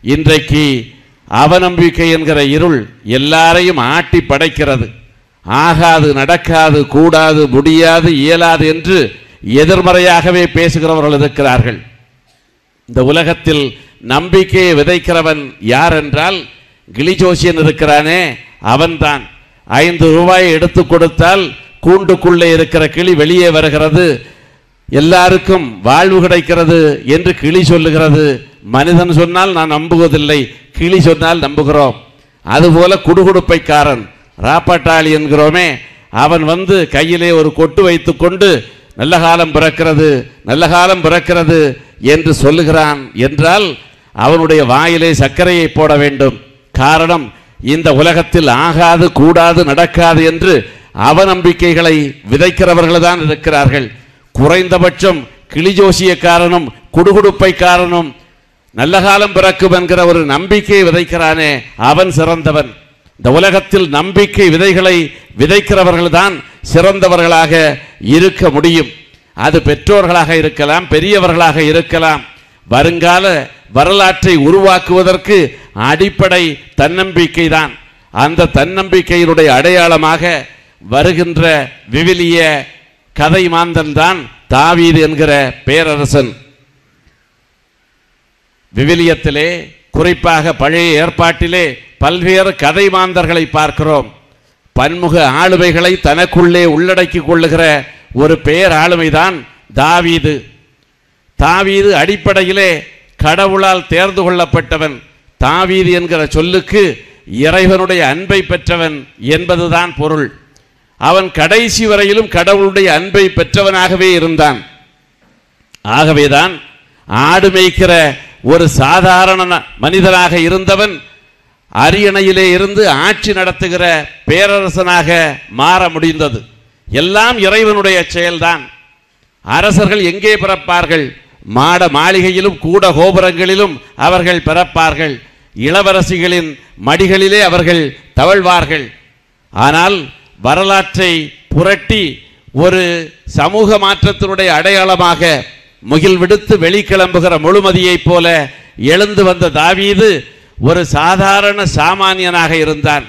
இன்றைக்கு அவநம்பிக்கை என்கிற இருள் எல்லாரையும் ஆட்டி படைக்கிறது ஆகாது நடக்காது கூடாது முடியாது இயலாது என்று எதிர்மறையாகவே பேசுகிறவர்கள் இருக்கிறார்கள் இந்த உலகத்தில் நம்பிக்கையை விதைக்கிறவன் யார் என்றால் கிளிஜோசியன் இருக்கிறானே அவன்தான் ஐந்து ரூபாயை எடுத்து கொடுத்தால் கூண்டுக்குள்ளே இருக்கிற கிளி வெளியே வருகிறது எல்லாருக்கும் வாழ்வு கிடைக்கிறது என்று கிளி சொல்லுகிறது மனிதன் சொன்னால் நான் நம்புவதில்லை கிளி சொன்னால் நம்புகிறோம் அதுபோல குடுகுடுப்பைக்காரன் ராப்பட்டாளி என்கிறோமே அவன் வந்து கையிலே ஒரு கொட்டு வைத்துக்கொண்டு நல்ல காலம் பிறக்கிறது நல்ல காலம் பிறக்கிறது என்று சொல்லுகிறான் என்றால் அவனுடைய வாயிலே சர்க்கரையை போட வேண்டும் காரணம் இந்த உலகத்தில் ஆகாது கூடாது நடக்காது என்று அவநம்பிக்கைகளை விதைக்கிறவர்கள் தான் இருக்கிறார்கள் குறைந்தபட்சம் கிளிஜோசியக்காரனும் குடுகுடுப்பைக்காரனும் நல்ல காலம் பிறக்கும் என்கிற ஒரு நம்பிக்கையை விதைக்கிறானே அவன் சிறந்தவன் இந்த உலகத்தில் நம்பிக்கை விதைகளை விதைக்கிறவர்கள் தான் சிறந்தவர்களாக இருக்க முடியும் அது பெற்றோர்களாக இருக்கலாம் பெரியவர்களாக இருக்கலாம் வருங்கால வரலாற்றை உருவாக்குவதற்கு அடிப்படை தன்னம்பிக்கை தான் அந்த தன்னம்பிக்கையினுடைய அடையாளமாக வருகின்ற விவிலிய கதை மாந்தன் தான் தாவீது என்கிற பேரரசன் விவிலியத்திலே குறிப்பாக பழைய ஏற்பாட்டிலே பல்வேறு கதை மாந்தர்களை பார்க்கிறோம் பன்முக ஆளுமைகளை தனக்குள்ளே உள்ளடக்கிக் கொள்ளுகிற ஒரு பேர் ஆளுமைதான் தாவீது தாவீது அடிப்படையிலே கடவுளால் தேர்ந்து கொள்ளப்பட்டவன் தாவீது என்கிற சொல்லுக்கு இறைவனுடைய அன்பை பெற்றவன் என்பதுதான் பொருள் அவன் கடைசி வரையிலும் கடவுளுடைய அன்பை பெற்றவனாகவே இருந்தான் ஆகவேதான் ஆடு மேய்க்கிற ஒரு சாதாரண ந- மனிதனாக இருந்தவன் அரியணையிலே இருந்து ஆட்சி நடத்துகிற பேரரசனாக மாற முடிந்தது எல்லாம் இறைவனுடைய செயல்தான் அரசர்கள் எங்கே பிறப்பார்கள் மாட மாளிகையிலும் கூட கோபுரங்களிலும் அவர்கள் பிறப்பார்கள் இளவரசிகளின் மடிகளிலே அவர்கள் தவழ்வார்கள் ஆனால் வரலாற்றை புரட்டி ஒரு சமூக மாற்றத்தினுடைய அடையாளமாக முகில் விடுத்து வெளிக்கிளம்புகிற முழுமதியைப் போல எழுந்து வந்த தாவீது ஒரு சாதாரண சாமானியனாக இருந்தான்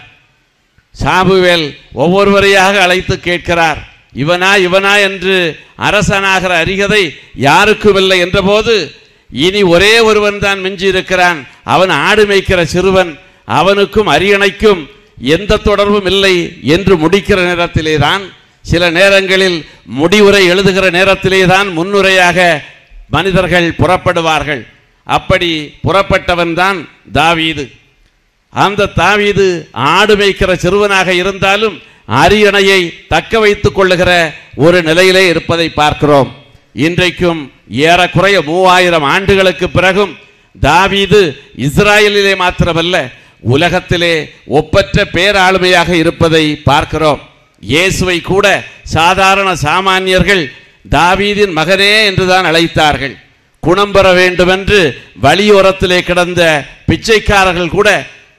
சாமுவேல் ஒவ்வொருவரையாக அழைத்து கேட்கிறார் இவனா இவனா என்று அரசனாகிற அரிகதை யாருக்கும் இல்லை என்றபோது இனி ஒரே ஒருவன் தான் மிஞ்சி இருக்கிறான் அவன் ஆடு மேய்க்கிற சிறுவன் அவனுக்கும் அரியணைக்கும் எந்த தொடர்பும் இல்லை என்று முடிக்கிற நேரத்திலே தான் சில நேரங்களில் முடிவுரை எழுதுகிற நேரத்திலே தான் முன்னுரையாக மனிதர்கள் புறப்படுவார்கள் அப்படி புறப்பட்டவன் தான் தாவீது அந்த தாவீது ஆடு மேய்க்கிற சிறுவனாக இருந்தாலும் அரியணையை தக்க வைத்துக் கொள்ளுகிற ஒரு நிலையிலே இருப்பதை பார்க்கிறோம் இன்றைக்கும் ஏறக்குறைய மூவாயிரம் ஆண்டுகளுக்கு பிறகும் தாவீது இஸ்ராயலிலே மாத்திரமல்ல உலகத்திலே ஒப்பற்ற பேராளுமையாக இருப்பதை பார்க்கிறோம் இயேசுவை கூட சாதாரண சாமானியர்கள் தாவீதின் மகனே என்றுதான் அழைத்தார்கள் குணம் பெற வேண்டுமென்று வழியோரத்திலே கிடந்த பிச்சைக்காரர்கள் கூட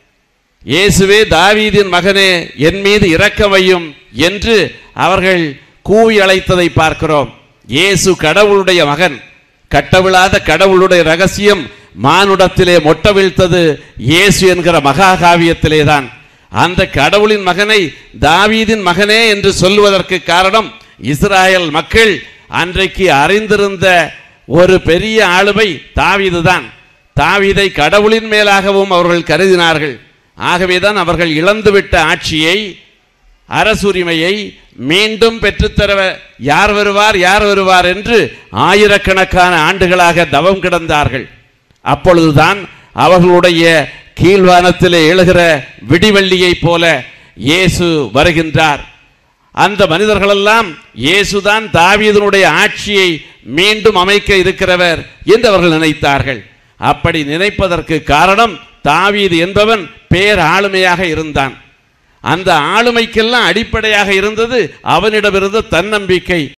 இயேசுவே தாவீதின் மகனே என் மீது இரக்கமையும் என்று அவர்கள் கூவி அழைத்ததை பார்க்கிறோம் இயேசு கடவுளுடைய மகன் கட்டவிழாத கடவுளுடைய ரகசியம் மானுடத்திலே மொட்டவிழ்த்தது இயேசு என்கிற மகாகாவியத்திலே தான் அந்த கடவுளின் மகனை தாவீதின் மகனே என்று சொல்வதற்கு காரணம் இஸ்ராயல் மக்கள் அன்றைக்கு அறிந்திருந்த ஒரு பெரிய ஆளுமை தாவீதுதான் தாவீதை கடவுளின் மேலாகவும் அவர்கள் கருதினார்கள் ஆகவேதான் அவர்கள் இழந்துவிட்ட ஆட்சியை அரசுரிமையை மீண்டும் பெற்றுத்தர யார் வருவார் யார் வருவார் என்று ஆயிரக்கணக்கான ஆண்டுகளாக தவம் கிடந்தார்கள் அப்பொழுதுதான் அவர்களுடைய கீழ்வானத்திலே எழுகிற விடிவெள்ளியைப் போல இயேசு வருகின்றார் அந்த மனிதர்களெல்லாம் இயேசுதான் தாவீதனுடைய ஆட்சியை மீண்டும் அமைக்க இருக்கிறவர் என்று அவர்கள் நினைத்தார்கள் அப்படி நினைப்பதற்கு காரணம் தாவீது என்பவன் பேர் ஆளுமையாக இருந்தான் அந்த ஆளுமைக்கெல்லாம் அடிப்படையாக இருந்தது அவனிடமிருந்த தன்னம்பிக்கை